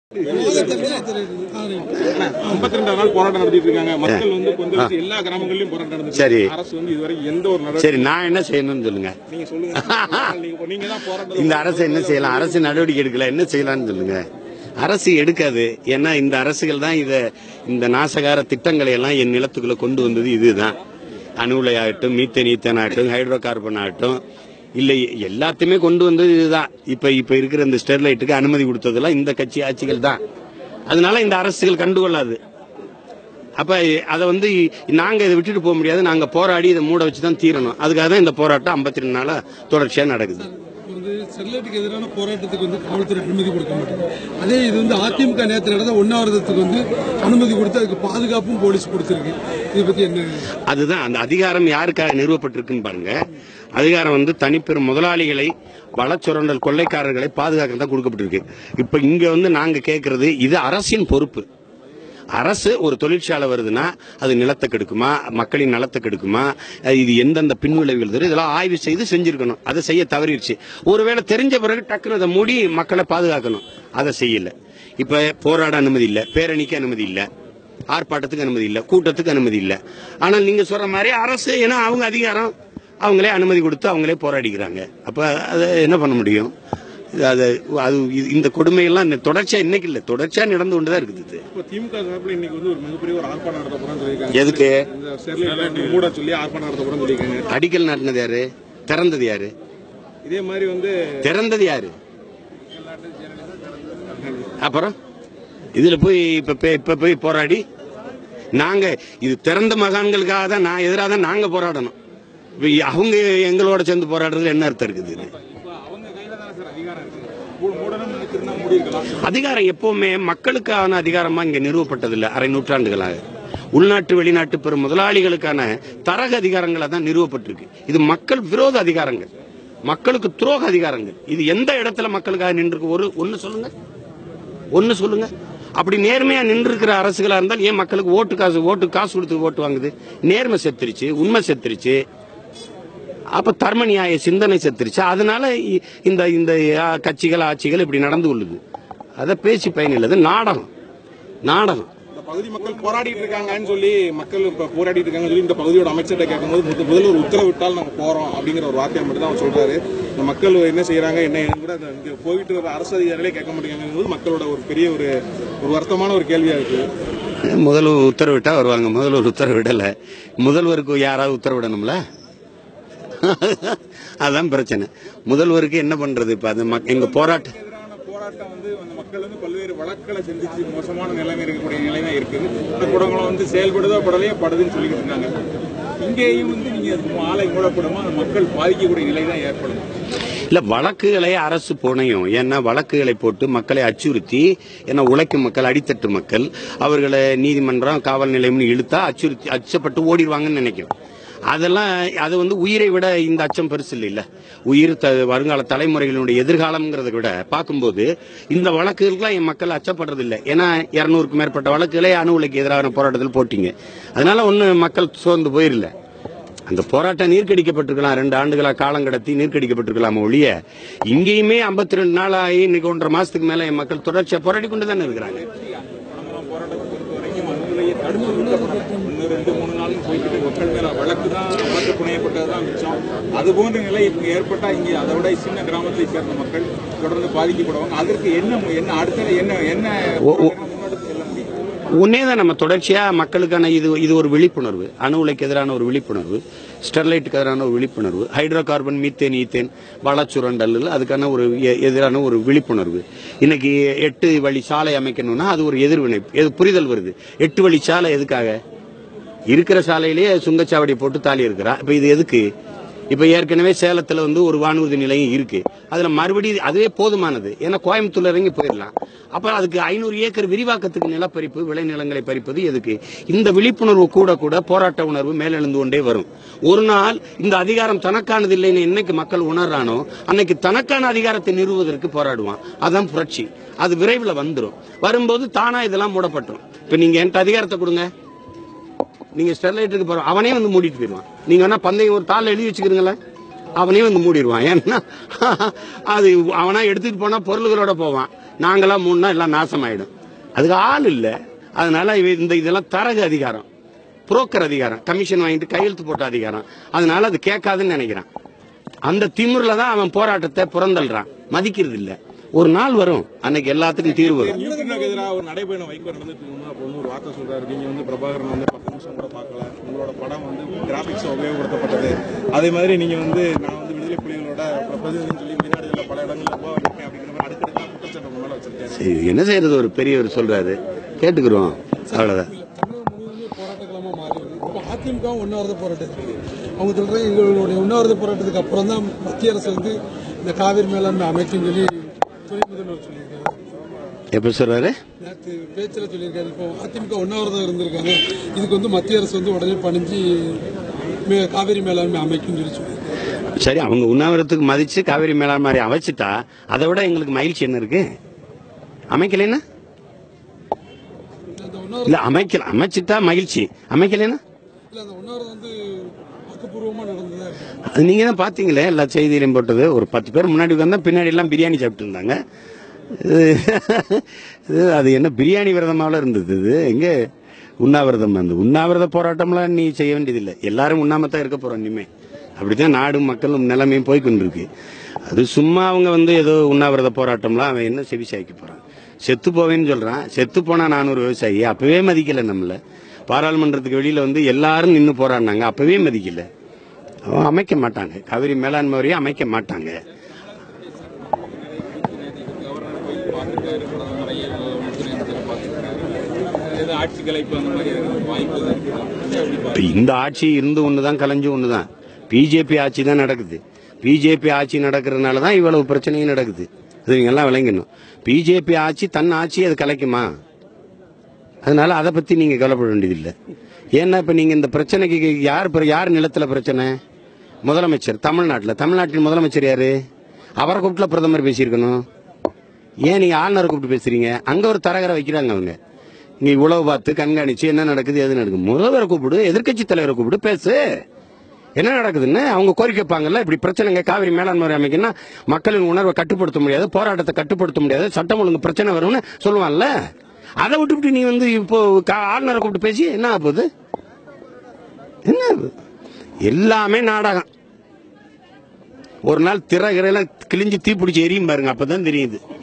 ஐம்பத்தி ரெண்டாவது நாள் போராட்டம் நடத்திட்டு இருக்காங்க மக்கள் வந்து கொஞ்சம் எல்லா கிராமங்களிலும் போராட்டம் நடந்துச்சு சரி. அரசு வந்து இதுவரை எந்த ஒரு நடவடிக்கை சரி நான் என்ன செய்யணும்னு சொல்லுங்க நீங்க சொல்லுங்க நீங்க நீங்க தான் போராட்டம் இந்த அரசு என்ன செய்யலாம் அரசு நடவடிக்கை எடுக்கல என்ன செய்யலாம்னு சொல்லுங்க அரசு எடுக்காது ஏன்னா இந்த அரசுகள் தான் இத இந்த நாசகார திட்டங்களை எல்லாம் என் நிலத்துக்குள்ள கொண்டு வந்தது இதுதான் அணு உலை ஆகட்டும் மீத்தேன் ஈத்தேன் ஆகட்டும் ஹைட்ரோ கார்பன் ஆகட்டும் இல்லை எல்லாத்தையுமே கொண்டு வந்தது இதுதான் இப்ப இப்ப இருக்கிற இந்த ஸ்டெர்லைட்டுக்கு அனுமதி கொடுத்ததெல்லாம் இந்த கட்சி ஆட்சிகள் தான் அதனால இந்த அரசுகள் கண்டுகொள்ளாது அப்ப அதை வந்து நாங்க இதை விட்டுட்டு போக முடியாது நாங்க போராடி இதை மூட வச்சு தான் தீரணும் அதுக்காக தான் இந்த போராட்டம் ஐம்பத்தி ரெண்டு நாளா தொடர்ச்சியா நடக்குது வந்து ஸ்டெர்லைட்டுக்கு எதிரான போராட்டத்துக்கு வந்து காவல்துறை அனுமதி கொடுக்க மாட்டாங்க அதே இது வந்து அதிமுக நேரத்தில் நடந்த உண்ணாவிரதத்துக்கு வந்து அனுமதி கொடுத்து அதுக்கு பாதுகாப்பும் போலீஸ் கொடுத்துருக்கு இதை பத்தி என்ன அதுதான் அந்த அதிகாரம் யாருக்காக நிறுவப்பட்டிருக்குன்னு பாருங்க அதிகாரம் வந்து தனிப்பெரும் முதலாளிகளை வளச்சுரண்டல் கொள்ளைக்காரர்களை பாதுகாக்க தான் கொடுக்கப்பட்டிருக்கு இப்ப இங்க வந்து நாங்க கேட்கறது இது அரசின் பொறுப்பு அரசு ஒரு தொழிற்சாலை வருதுன்னா அது நிலத்தை கெடுக்குமா மக்களின் நலத்தை கெடுக்குமா அஹ் இது எந்தெந்த பின்விளைவுகள் தரும் இதெல்லாம் ஆய்வு செய்து செஞ்சிருக்கணும் அதை செய்ய தவறிடுச்சு ஒருவேளை தெரிஞ்ச பிறகு டக்குனு அதை மூடி மக்களை பாதுகாக்கணும் அதை செய்யல இப்ப போராட அனுமதி இல்ல பேரணிக்கு அனுமதி இல்ல ஆர்ப்பாட்டத்துக்கு அனுமதி இல்ல கூட்டத்துக்கு அனுமதி இல்ல ஆனால் நீங்க சொல்ற மாதிரி அரசு ஏன்னா அவங்க அதிகாரம் அவங்களே அனுமதி கொடுத்து அவங்களே போராடிக்கிறாங்க அப்ப அதை என்ன பண்ண முடியும் இது அது அது இது- இந்த கொடுமையெல்லாம் இந்த தொடர்ச்சியா இன்னைக்கு இல்ல தொடர்ச்சியா நடந்து கொண்டுதான் இருக்குது இது. இப்போ திமுக சார்பில் இன்னைக்கு வந்து ஒரு மிகப்பெரிய ஒரு ஆர்ப்பாட்டம் நடத்த போறோம்னு சொல்லியிருக்காங்க எதுக்கு இந்த ஸ்டெர்லைட் மூட சொல்லி ஆர்ப்பாட்டம் நடத்த போறோம்னு சொல்லியிருக்காங்க அடிக்கல் நாட்டினது யாரு திறந்தது யாரு இதே மாதிரி வந்து திறந்தது யாரு அப்புறம் இதுல போய் இப்ப பே- இப்ப போய் போராடி நாங்க இது திறந்த மகான்களுக்காக தான் நான் எதிராக தான் நாங்க போராடணும் இப்ப அவங்க எங்களோட சேர்ந்து போராடுறதுல என்ன அர்த்தம் இருக்குது இது? இப்போ அவங்க கையில தானே சார் அதிகாரம் இருக்கு மூ- மூடணும் நினைச்சிருந்தா மூடி இருக்கலாம் அதிகாரம் எப்பவுமே மக்களுக்கான அதிகாரமா இங்க நிறுவப்பட்டதில்லை அரை நூற்றாண்டுகளாக உள்நாட்டு வெளிநாட்டு பெரும் முதலாளிகளுக்கான தரக அதிகாரங்களா தான் நிறுவப்பட்டிருக்கு இது மக்கள் விரோத அதிகாரங்கள் மக்களுக்கு துரோக அதிகாரங்கள் இது எந்த இடத்துல மக்களுக்காக நின்று ஒரு ஒன்னு சொல்லுங்க ஒன்னு சொல்லுங்க அப்படி நேர்மையா நின்று இருக்கிற அரசுகளா இருந்தால் ஏன் மக்களுக்கு ஓட்டு காசு ஓட்டு காசு கொடுத்து ஓட்டு வாங்குது நேர்மை செத்துருச்சு உண்மை செத்துருச்சு அப்ப தர்ம நியாய சிந்தனை செத்துருச்சு அதனால இ- இந்த இந்த ஆ, கட்சிகள் ஆட்சிகள் இப்படி நடந்து கொள்ளுது அதை பேசி பயனில்லது நாடகம் நாடகம் இந்த பகுதி மக்கள் போராடிட்டு இருக்காங்கன்னு சொல்லி மக்கள் இப்ப போராடிட்டு இருக்காங்கன்னு சொல்லி இந்த பகுதியோட அமைச்சர்கிட்ட கேட்கும்போது முத- முதல்வர் உத்தரவிட்டால் நாங்க போறோம் அப்படிங்கிற ஒரு வார்த்தையை மட்டும் தான் அவர் சொல்றாரு இந்த மக்கள் என்ன செய்யறாங்க என்ன ஏதுன்னு கூட அந்த இங்க போயிட்டு வர அரசு அதிகாரிகளே கேட்க மாட்டேங்கிறது மக்களோட ஒரு பெரிய ஒரு ஒரு வருத்தமான ஒரு கேள்வியா இருக்கு முதல்வர் உத்தரவிட்டா வருவாங்க முதல்வர் உத்தரவிடல முதல்வருக்கு யாராவது உத்தரவிடணும்ல அதான் பிரச்சனை முதல்வருக்கு என்ன பண்றது இப்ப அது மக்- எங்க போராட்டம் எதிரான போராட்டம் வந்து அந்த மக்கள் வந்து பல்வேறு வழக்குகளை சந்திச்சு மோசமான நிலைமை இருக்கக்கூடிய நிலைமை இருக்குது இந்த குடங்குளம் வந்து செயல்படுதோ படலையோ படுதுன்னு சொல்லிக்கிட்டு இருக்காங்க இங்கேயும் வந்து நீங்க ஆலை மூடப்படுமா அந்த மக்கள் பாதிக்கக்கூடிய நிலை தான் ஏற்படும் இல்ல வழக்குகளை அரசு புனையும் ஏன்னா வழக்குகளை போட்டு மக்களை அச்சுறுத்தி ஏன்னா உழைக்கும் மக்கள் அடித்தட்டு மக்கள் அவர்களை நீதிமன்றம் காவல் நிலையம்னு இழுத்தா அச்சுறுத்தி அச்சப்பட்டு ஓடிடுவாங்கன்னு நினைக்கும் அதெல்லாம் அது வந்து உயிரை விட இந்த அச்சம் பெருசு இல்ல உயிர் த- வருங்கால தலைமுறைகளுடைய எதிர்காலம்ங்கிறத விட பார்க்கும்போது இந்த வழக்குகளுக்கெல்லாம் என் மக்கள் அச்சப்படுறது இல்லை ஏன்னா இருநூறுக்கும் மேற்பட்ட வழக்குகளே அணு உலைக்கு எதிரான போராட்டத்தில் போட்டீங்க அதனால ஒண்ணு மக்கள் சோர்ந்து போயிடல அந்த போராட்டம் நீர்க்கடிக்கப்பட்டிருக்கலாம் ரெண்டு ஆண்டுகளா காலம் கடத்தி நீர்க்கடிக்கப்பட்டிருக்கலாம் ஒழிய இங்கேயுமே 52 ரெண்டு நாள் ஆகி இன்னைக்கு ஒன்றரை மாசத்துக்கு மேல என் மக்கள் தொடர்ச்சியா போராடி கொண்டு தானே இருக்கிறாங்க குடங்குளம் போராட்டத்தை பொறுத்த வரைக்கும் அணுகுலையை தடுத்து நிறுத்தப்படும் ஒன்று ரெண்டு மூணு நாள் போய்கிட்டு மக்கள் மேல வழக்கு தான் வழக்கு புனையப்பட்டது தான் மிச்சம் அது போன்ற நிலை இப்போ ஏற்பட்டா இங்கே அதை விட சின்ன கிராமத்தை சேர்ந்த மக்கள் தொடர்ந்து பாதிக்கப்படுவாங்க அதற்கு என்ன என்ன அடுத்த என்ன என்ன முன்னெடுத்து செல்ல முடியும் உன்னே தான் நம்ம தொடர்ச்சியா மக்களுக்கான இது இது ஒரு விழிப்புணர்வு அணு உலைக்கு எதிரான ஒரு விழிப்புணர்வு ஸ்டெர்லைட்டுக்கு எதிரான ஒரு விழிப்புணர்வு ஹைட்ரோ கார்பன் மீத்தேன் ஈத்தேன் வளச்சுரண்டல் அதுக்கான ஒரு எ- எதிரான ஒரு விழிப்புணர்வு இன்னைக்கு எட்டு வழி சாலை அமைக்கணும்னா அது ஒரு எதிர்வினை எது புரிதல் வருது எட்டு வழி சாலை எதுக்காக இருக்கிற சாலையிலேயே சுங்கச்சாவடி போட்டு தாலி இருக்கிறா இப்ப இது எதுக்கு இப்ப ஏற்கனவே சேலத்துல வந்து ஒரு வானூர்தி நிலையம் இருக்கு அதுல மறுபடியும் அதுவே போதுமானது ஏன்னா கோயம்புத்தூர்ல இறங்கி போயிடலாம் அப்ப அதுக்கு ஐநூறு ஏக்கர் விரிவாக்கத்துக்கு நிலப்பறிப்பு விளைநிலங்களை பறிப்பது எதுக்கு இந்த விழிப்புணர்வு கூட கூட போராட்ட உணர்வு மேலெழுந்து கொண்டே வரும் ஒரு நாள் இந்த அதிகாரம் தனக்கானது இல்லைன்னு என்னைக்கு மக்கள் உணர்றானோ அன்னைக்கு தனக்கான அதிகாரத்தை நிறுவுவதற்கு போராடுவான் அதான் புரட்சி அது விரைவில் வந்துடும் வரும்போது தானா இதெல்லாம் மூடப்பட்டுரும் இப்ப நீங்க என்கிட்ட அதிகாரத்தை கொடுங்க நீங்க ஸ்டெர்லைட்டுக்கு போற அவனே வந்து மூடிட்டு போயிடுவான் நீங்க வேணா பந்தயம் ஒரு தாள் எழுதி வச்சுக்கிறீங்களேன் அவனே வந்து மூடிடுவான் ஏன்னா அது அவனா எடுத்துட்டு போனா பொருள்களோட போவான் நாங்களா மூணுனா எல்லாம் நாசமாயிடும் அதுக்கு ஆள் இல்ல அதனால இவ இந்த இதெல்லாம் தரகு அதிகாரம் புரோக்கர் அதிகாரம் கமிஷன் வாங்கிட்டு கையெழுத்து போட்ட அதிகாரம் அதனால அது கேட்காதுன்னு நினைக்கிறான் அந்த திமிர்ல தான் அவன் போராட்டத்தை புறந்தள்ளுறான் மதிக்கிறது இல்ல ஒரு நாள் வரும் அன்னைக்கு எல்லாத்துக்கும் தீர்வு வரும் யூடியூப்க்கு எதிராக ஒரு நடைபயணம் வைகோ நடந்துட்டு இருக்கும்போது அப்போ வந்து ஒரு வார்த்தை சொல்றாரு நீங்க வந்து பிரபாகரன் வந்து பத்து நிமிஷம் கூட பார்க்கல உங்களோட படம் வந்து கிராபிக்ஸ் உபயோகப்படுத்தப்பட்டது அதே மாதிரி நீங்க வந்து நான் வந்து விடுதலை புலிகளோட பிரதிநிதின்னு சொல்லி வெளிநாடுகளில் பல இடங்கள்ல போக இருக்கேன் அப்படிங்கிற மாதிரி அடுத்தடுத்த குற்றச்சாட்டு உங்க மேல வச்சிருக்காரு சரி, என்ன செய்யறது ஒரு பெரியவர் சொல்றாரு கேட்டுக்கிறோம் அவ்வளவுதான் தமிழகம் முழுவதுமே போராட்டங்களமா மாறி வருது இப்போ அதிமுக உண்ணாவிரத போராட்டம் இருக்கு அவங்க சொல்றாங்க எங்களுடைய உண்ணாவிரத போராட்டத்துக்கு அப்புறம் தான் மத்திய அரசு வந்து இந்த காவிரி மேலாண்மை அமைக்குன்னு சொல்லி துணை முதல்வர் சொல்லியிருக்காரு எப்ப சொல்றாரு நேற்று பேச்சில் சொல்லியிருக்காரு இப்போ அதிமுக உண்ணாவிரதம் இருந்திருக்காங்க இதுக்கு வந்து மத்திய அரசு வந்து உடனே பணிஞ்சு மே- காவிரி மேலாண்மை அமைக்கும்னு சொல்லி சொல்லியிருக்காரு சரி அவங்க உண்ணாவிரத்துக்கு மதிச்சு காவிரி மேலாண் மாதிரி அமைச்சிட்டா அதை விட எங்களுக்கு மகிழ்ச்சி என்ன இருக்கு அமைக்கலைன்னா அந்த உண்ணாவிரதம் இல்ல அமைக்கல அமைச்சிட்டா மகிழ்ச்சி அமைக்கலைன்னா இல்ல அந்த உண்ணாவிரதம் வந்து ஆக்கப்பூர்வமா நடந்ததா இருக்கு அது நீங்க தான் பாத்தீங்களே எல்லா செய்தியிலையும் போட்டது ஒரு பத்து பேர் முன்னாடி உட்காந்தா பின்னாடி எல்லாம் பிரியாணி சாப்பிட்டு இருந்தாங்க இது- இது அது என்ன பிரியாணி விரதமாவில் இருந்தது இது எங்க உண்ணாவிரதம் வந்து உண்ணாவிரத போராட்டம்லாம் நீ செய்ய வேண்டியதில்லை எல்லாரும் உண்ணாமத்தான் இருக்க போறோம் இனிமே அப்படித்தான் நாடும் மக்களும் நிலைமையும் போய்க்கொண்டு இருக்கு அது சும்மா அவங்க வந்து ஏதோ உண்ணாவிரத போராட்டம்லாம் அவன் என்ன செவி சாய்க்க போறான் செத்து போவேன்னு சொல்றான் செத்து போனா நான் ஒரு விவசாயி அப்பவே மதிக்கல நம்மள பாராளுமன்றத்துக்கு வெளியில வந்து எல்லாரும் நின்னு போராடினாங்க அப்பவே மதிக்கல அவன் அமைக்க மாட்டாங்க காவிரி மேலாண்மை வரையும் அமைக்க மாட்டாங்க கவர்னர் போய் பார்த்துருக்காரு பிரதமரை உள்துறை அமைச்சரை பார்த்துருக்காரு ஏதோ ஆட்சி கலைப்பு அந்த மாதிரி எதுவும் வாய்ப்பு எதுவும் இருக்குதா? எப்படி இப்ப இந்த ஆட்சி இருந்து ஒண்ணுதான் கலைஞ்சு ஒண்ணுதான் பிஜேபி ஆட்சி தான் நடக்குது பிஜேபி ஆட்சி நடக்கிறதுனால தான் இவ்வளவு பிரச்சனையும் நடக்குது இது நீங்க எல்லாம் விளங்கணும் பிஜேபி ஆட்சி தன் ஆட்சி அது கலைக்குமா அதனால அதை பத்தி நீங்க கவலைப்பட வேண்டியதில்லை ஏன்னா இப்ப நீங்க இந்த பிரச்சனைக்கு யார் பிர- யார் நிலத்துல பிரச்சனை முதலமைச்சர் தமிழ்நாட்டுல தமிழ்நாட்டின் முதலமைச்சர் யாரு அவரை கூப்பிட்டுல பிரதமர் பேசியிருக்கணும் ஏன் நீங்க ஆளுநரை கூப்பிட்டு பேசுறீங்க அங்க ஒரு தரகரை வைக்கிறாங்க அவங்க நீ உழவு பார்த்து கண்காணிச்சு என்ன நடக்குது எது நடக்குது முதல்வரை கூப்பிடு எதிர்க்கட்சி தலைவரை கூப்பிடு பேசு என்ன நடக்குதுன்னு அவங்க கோரிக்கை வைப்பாங்கல்ல இப்படி பிரச்சனைங்க காவிரி மேலாண்மை அமைக்கணும்னா மக்களின் உணர்வை கட்டுப்படுத்த முடியாது போராட்டத்தை கட்டுப்படுத்த முடியாது சட்டம் ஒழுங்கு பிரச்சனை வரும்னு சொல்லுவான்ல அதை விட்டுவிட்டு நீ வந்து இப்போ கா- ஆளுநரை கூப்பிட்டு பேசி என்ன ஆக போகுது என்ன ஆகுது? எல்லாமே நாடகம் ஒரு நாள் திறகிறையில கிழிஞ்சு தீ பிடிச்சி எரியும் பாருங்க அப்பதான் தெரியுது